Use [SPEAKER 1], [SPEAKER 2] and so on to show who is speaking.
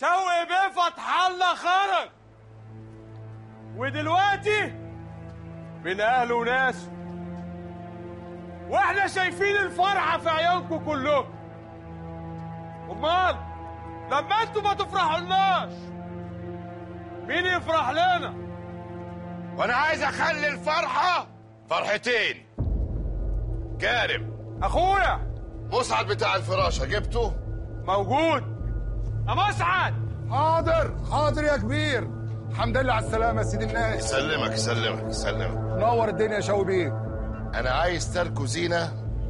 [SPEAKER 1] شوقي بيه فتح الله خرج ودلوقتي بين اهله وناس واحنا شايفين الفرحه في عيونكم كلكم امال لما انتوا ما تفرحولناش مين يفرح لنا
[SPEAKER 2] وانا عايز اخلي الفرحه فرحتين كارم
[SPEAKER 1] اخويا
[SPEAKER 2] مسعد بتاع الفراشه جبته
[SPEAKER 1] موجود يا مسعد
[SPEAKER 3] حاضر حاضر يا كبير الحمد لله على السلامة يا سيدي الناس
[SPEAKER 2] يسلمك يسلمك يسلمك
[SPEAKER 3] نور الدنيا يا شوقي بيه
[SPEAKER 2] انا عايز تركو زينه